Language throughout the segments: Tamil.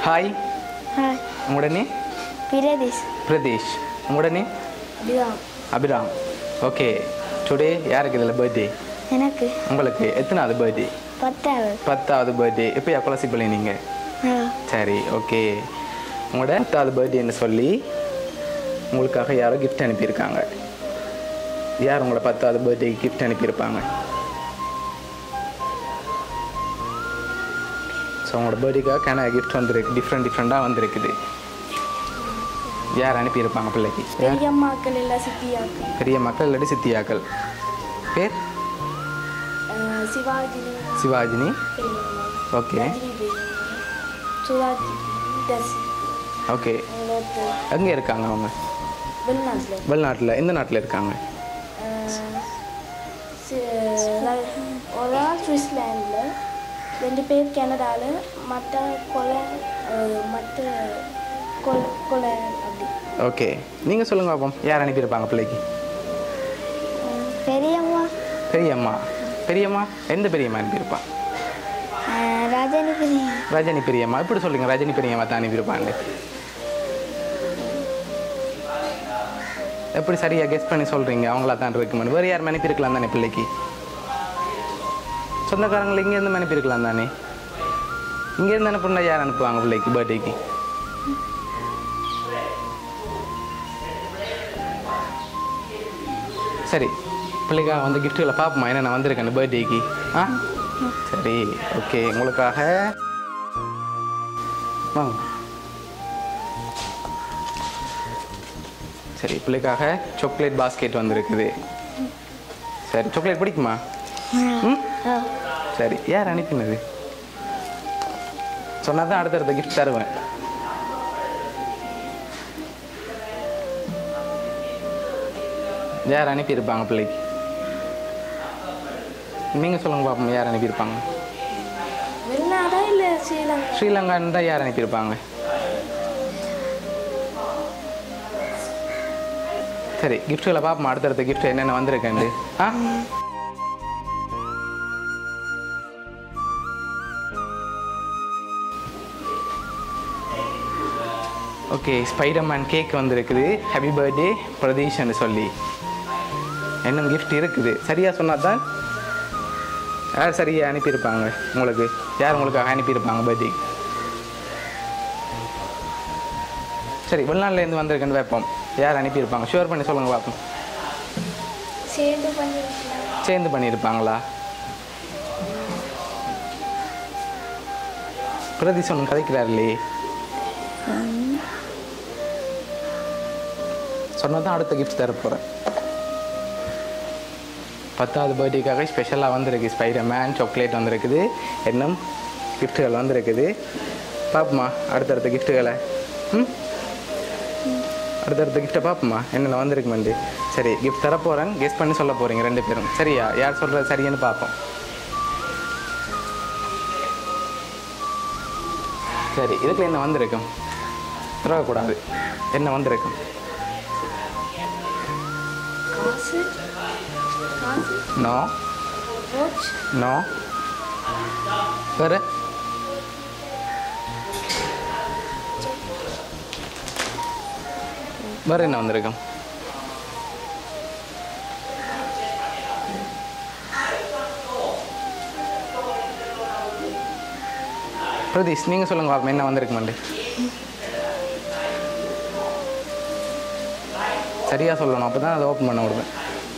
ஹாய் ஹாய் உங்களோட நேம் பிரதேஷ் பிரதேஷ் உங்களோட name Abhiram Abhiram okay today யாருக்கு இதில் பர்த்டே எனக்கு உங்களுக்கு எத்தனாவது பர்த்டே பத்தாவது பத்தாவது பர்த்டே எப்போ கொலசி பண்ணினீங்க ஆ சரி ஓகே உங்களோட பத்தாவது பர்த்டேன்னு சொல்லி உங்களுக்காக யாரோ கிஃப்ட் அனுப்பியிருக்காங்க யார் உங்களோட பத்தாவது பர்த்டேக்கு கிஃப்ட் அனுப்பியிருப்பாங்க ஸோ உங்களோட பர்த்டேக்காக கேன கிஃப்ட் வந்திருக்கு டிஃப்ரெண்ட் டிஃப்ரெண்ட்டாக வந்திருக்குது யார் அனுப்பியிருப்பாங்க பிள்ளைக்கு யார் பெரியம்மாக்கள் எல்லாம் சித்தியாக்கள் பெரிய மக்கள் இல்லாட்டி சித்தியாக்கள் பேர் சிவாஜினி சிவாஜினி பெரியம்மா ஓகே ரஜினி பெரியம்மா சுராஜி தசி ஓகே எங்களோட எங்கே இருக்காங்க அவங்க வெளிநாட்டில் வெளிநாட்டில் எந்த நாட்டில் இருக்காங்க ஒரு ஆள் சுவிட்சர்லாண்டில் ரெண்டு பேர் கனடாவில் மற்ற கொலை அஹ், மற்ற கொலை கொலை அப்படி ஓகே நீங்கள் சொல்லுங்க பாப்போம் யார் அனுப்பியிருப்பாங்க பிள்ளைக்கு பெரியம்மா பெரியம்மா பெரியம்மா எந்த பெரியம்மா அனுப்பியிருப்பா ரஜினி பெரிய ரஜினி பெரியம்மா இப்படி சொல்லுங்க ரஜினி பெரியம்மா தான் அனுப்பியிருப்பாங்க எப்படி சரியாக கெஸ் பண்ணி சொல்கிறீங்க அவங்களா தான் இருக்குமென்னு வேறு யார் அனுப்பியிருக்கலாம் தானே பிள்ளைக்கு சொந்தக்காரங்களை இங்கேருந்து அனுப்பியிருக்கலாம் தானே இங்கேருந்து அனுப்புனா யார் அனுப்புவாங்க பிள்ளைக்கு பர்த்டேக்கு சரி பிள்ளைக்காக வந்து கிஃப்ட்டுகளை பார்ப்போமா என்ன நான் வந்திருக்கேன் பர்த்டேக்கு ஆ சரி ஓகே உங்களுக்காக வாங்க சரி பிள்ளைக்காக சாக்லேட் பாஸ்கெட் வந்திருக்குது சரி சாக்லேட் பிடிக்குமா ம் சரி யார் அனுப்பினது சொன்னால் தான் அடுத்தடுத்த கிஃப்ட் தருவேன் யார் அனுப்பியிருப்பாங்க பிள்ளைக்கு நீங்கள் சொல்லுங்க பாப்போம் யார் அனுப்பியிருப்பாங்க வெளிநாடா இல்லை ஸ்ரீலங்கா ஸ்ரீலங்கான்னு தான் யார் அனுப்பியிருப்பாங்க சரி கிஃப்ட்டுகளை பார்ப்போம் அடுத்தடுத்த கிஃப்ட் என்னென்ன வந்திருக்கேன் ஆ ஓகே ஸ்பைடர்மேன் கேக் வந்திருக்குது ஹாப்பி பர்த்டே பிரதீஷ்னு சொல்லி இன்னும் கிஃப்ட் இருக்குது சரியாக சொன்னால் தான் யார் சரியாக அனுப்பியிருப்பாங்க உங்களுக்கு யார் உங்களுக்காக அனுப்பியிருப்பாங்க பர்த்டே சரி வெளிநாட்டிலேருந்து வந்திருக்குன்னு வைப்போம் யார் அனுப்பியிருப்பாங்க ஷுவர் பண்ணி சொல்லுங்க பார்ப்போம் சேர்ந்து பண்ணிருக்கலாம் சேர்ந்து பண்ணியிருப்பாங்களா பிரதீஷ் ஒன்று கதைக்கிறார் இல்லையே சொன்னால் தான் அடுத்த கிஃப்ட் தர போகிறேன் பத்தாவது பர்த்டேக்காக ஸ்பெஷலாக வந்திருக்கு ஸ்பைடர் மேன் சாக்லேட் வந்திருக்குது இன்னும் கிஃப்ட்டுகள் வந்திருக்குது பார்ப்போமா அடுத்தடுத்த கிஃப்ட்டுகளை ம் அடுத்தடுத்த கிஃப்ட்டை பார்ப்போமா என்னென்ன வந்திருக்குமெண்டு சரி கிஃப்ட் தர போகிறேன் கெஸ் பண்ணி சொல்ல போகிறீங்க ரெண்டு பேரும் சரியா யார் சொல்கிறது சரியான்னு பார்ப்போம் சரி இதுக்குள்ள என்ன வந்திருக்கும் திறக்கக்கூடாது என்ன வந்திருக்கும் காசு காசு நோ வாட்ச் நோ வேறு வேறு என்ன வந்திருக்கும் பிரதீஷ் நீங்கள் சொல்லுங்க பாப்போம் என்ன வந்திருக்குமாண்டு சரியாக சொல்லணும் அப்போ தான் அதை ஓப்பன் பண்ண விடுவேன்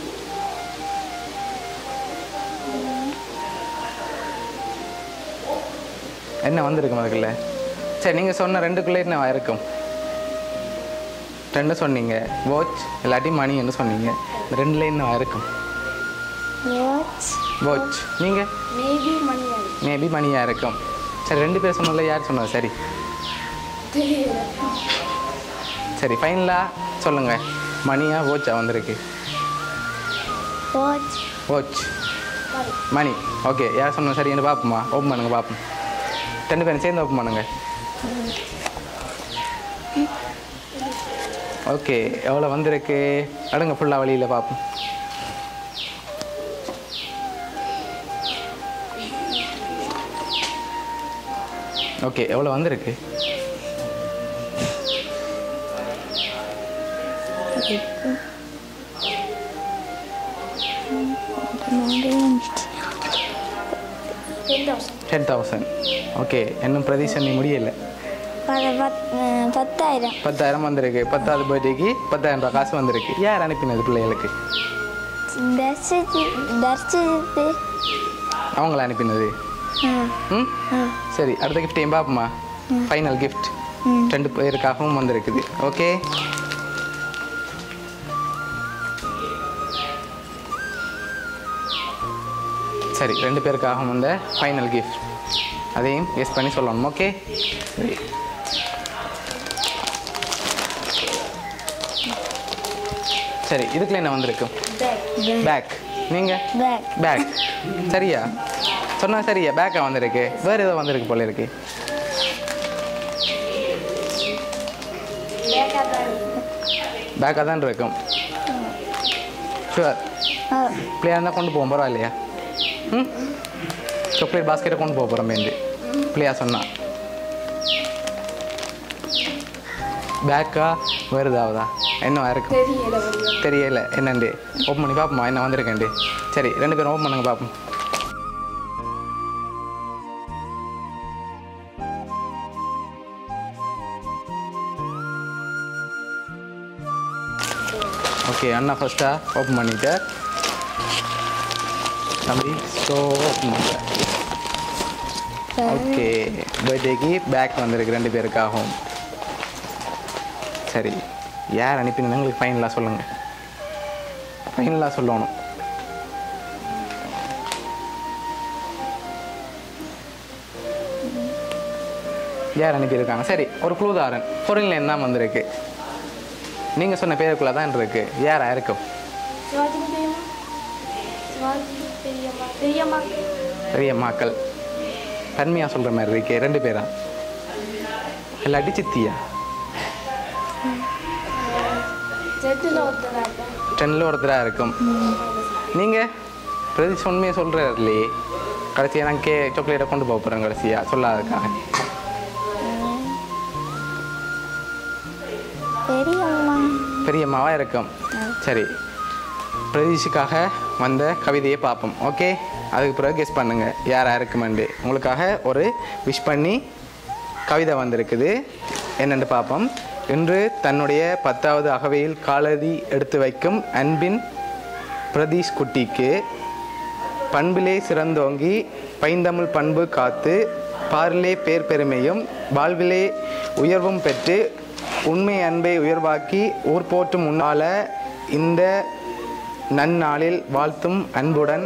என்ன வந்திருக்கும் அதுக்குள்ள சரி நீங்கள் சொன்ன ரெண்டுக்குள்ளே என்ன இருக்கும் ரெண்டு சொன்னீங்க வாட்ச் இல்லாட்டி மணின்னு சொன்னீங்க இந்த ரெண்டுல என்ன இருக்கும் வாட்ச் வாட்ச் நீங்கள் மேபி மணி ஆகுது மேபி மணியாக இருக்கும் சரி ரெண்டு பேர் சொன்னதில்ல யார் சொன்னது சரி தெரியல சரி ஃபைனலாக சொல்லுங்கள் மணியா வாட்சா வந்திருக்கு வாட்ச் வாட்ச் மணி ஓகே யார் சொன்னது சரின்னு பார்ப்போமா ஓப்பன் பண்ணுங்க பார்ப்போம் ரெண்டு பேரும் சேர்ந்து ஓப்பன் பண்ணுங்க ஓகே எவ்வளோ வந்திருக்கு அடுங்க ஃபுல்லாக வழியில் பார்ப்போம் ஓகே எவ்வளோ வந்திருக்கு ten thousand ten thousand okay இன்னும் பிரதீஷன் நீ முடியலை பத்தாயிரம் பத்தாயிரம் வந்திருக்கு பத்தாவது பர்த்டேக்கு பத்தாயிரம் ரூபாய் காசு வந்திருக்கு யார் அனுப்பினது பிள்ளைகளுக்கு தர்ஷித்து தர்ஷித்து அவங்கள அனுப்பினது ம் சரி அடுத்த கிஃப்ட் ஏன் பார்ப்போமா ஃபைனல் கிஃப்ட் ரெண்டு பேருக்காகவும் வந்திருக்குது ஓகே சரி ரெண்டு பேருக்காகவும் வந்த ஃபைனல் கிஃப்ட் அதையும் கெஸ் பண்ணி சொல்லணும் ஓகே சரி இதுக்குள்ள என்ன வந்திருக்கு பேக் நீங்கள் பேக் பேக் சரியா சொன்னா சரியா பேக்கா வந்திருக்கு வேற ஏதோ வந்திருக்கு போல இருக்கு பேக்காக தான் இருக்கும் ஷுவர் பிள்ளையாக இருந்தால் கொண்டு போவோம் பரவாயில்லையா ம் சாக்லேட் பாஸ்கெட்டை கொண்டு போக போகிறோம் மேந்து பிள்ளையா சொன்னா பேக்கா வேறு ஏதாவதா என்ன இருக்கும் தெரியல என்னண்டு ஓப்பன் பண்ணி பார்ப்போமா என்ன வந்திருக்கேன்டு சரி ரெண்டு பேரும் ஓப்பன் பண்ணுங்க பார்ப்போம் ஓகே அண்ணா ஃபஸ்ட்டா ஓப்பன் பண்ணிட்டேன் தம்பி ஸோ ஓப்பன் பண்ணிட்டேன் ஓகே பர்த்டேக்கு பேக் வந்திருக்கு ரெண்டு பேருக்காகவும் சரி யார் அனுப்பினது உங்களுக்கு ஃபைனலாக சொல்லுங்கள் ஃபைனலாக சொல்லணும் யார் அனுப்பியிருக்காங்க சரி ஒரு குழுதாரன் பொருள் தான் வந்திருக்கு நீங்கள் சொன்ன பேருக்குள்ளே தான் இருக்கு யாரா இருக்கும் சிவாஜி பெரியம்மா சிவாஜி பெரியம்மா பெரியம்மா பெரிய மக்கள் தன்மையாக சொல்கிற மாதிரி இருக்கு ரெண்டு பேரா இல்லாட்டி சித்தியா ஜெட்டில் ஒருத்தராங்க டென்னில் ஒருத்தராக இருக்கும் நீங்கள் பிரதீஷ் உண்மையை சொல்கிறார் இல்லையே கடைசியாக நான் கே சாக்லேட்டை கொண்டு போக போகிறேன் கடைசியாக சொல்லாததுக்காக பெரியம்மா பெரியம்மாவாக இருக்கும் சரி பிரதீஷுக்காக வந்த கவிதையை பார்ப்போம் ஓகே அதுக்கு பிறகு கெஸ் பண்ணுங்கள் யாராக இருக்குமெண்டு உங்களுக்காக ஒரு விஷ் பண்ணி கவிதை வந்திருக்குது என்னென்று பார்ப்போம் இன்று தன்னுடைய பத்தாவது அகவையில் காலடி எடுத்து வைக்கும் அன்பின் பிரதீஷ் குட்டிக்கு பண்பிலே சிறந்தோங்கி பைந்தமிழ் பண்பு காத்து பாரிலே பேர் பெருமையும் வாழ்விலே உயர்வும் பெற்று உண்மை அன்பை உயர்வாக்கி ஊர் போற்றும் முன்னால இந்த நன்னாளில் வாழ்த்தும் அன்புடன்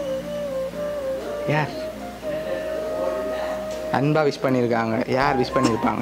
யார் அன்பா விஷ் பண்ணியிருக்காங்க யார் விஷ் பண்ணியிருப்பாங்க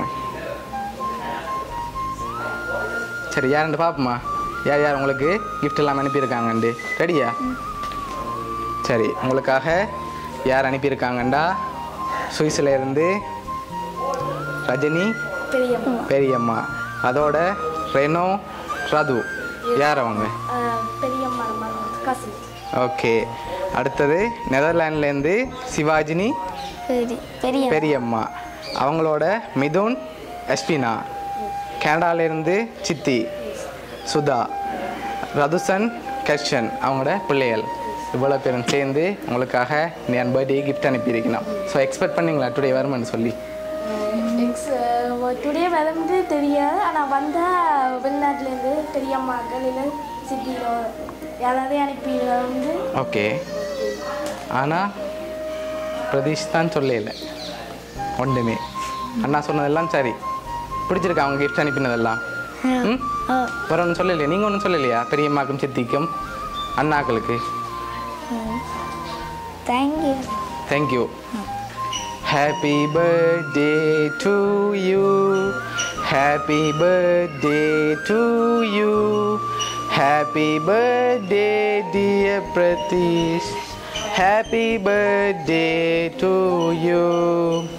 சரி யாருன்னு பார்ப்போமா யார் யார் உங்களுக்கு gift எல்லாம் அனுப்பியிருக்காங்கண்டு ரெடியா சரி உங்களுக்காக யார் அனுப்பியிருக்காங்கண்டா சுவிஸில் இருந்து ரஜினி பெரியம்மா பெரியம்மா அதோட ரெனோ ரது யார் அவங்க பெரியம்மா கசி ஓகே அடுத்தது நெதர்லாண்ட்லேருந்து சிவாஜினி பெரிய பெரிய பெரியம்மா அவங்களோட மிதுன் எஸ்பினா கனடாலேருந்து சித்தி சுதா ரதுசன் கர்ஷன் அவங்களோட பிள்ளைகள் இவ்வளோ பேரும் சேர்ந்து உங்களுக்காக என் பர்த்டே கிஃப்ட் அனுப்பியிருக்கணும் ஸோ எக்ஸ்பெக்ட் பண்ணீங்களா டுடே வருமென்னு சொல்லி எக்ஸ் டுடே வந்து தெரியாது ஆனால் வந்தால் வெளிநாட்டிலேருந்து பெரியம்மாக்கள் இல்லை சிட்டியில் யாராவது அனுப்பி வந்து ஓகே ஆனால் பிரதீஷ் தான் சொல்லல ஒன்றுமே அண்ணா சொன்னதெல்லாம் சரி பிடிச்சிருக்கா அவங்க கிஃப்ட் அனுப்பினதெல்லாம் ம் வேற ஒன்றும் சொல்லலையா நீங்கள் ஒன்றும் சொல்லலையா பெரியம்மாக்கும் சித்திக்கும் அண்ணாக்களுக்கு thank you thank you happy birthday to you happy birthday to you happy birthday dear Pradeesh happy birthday to you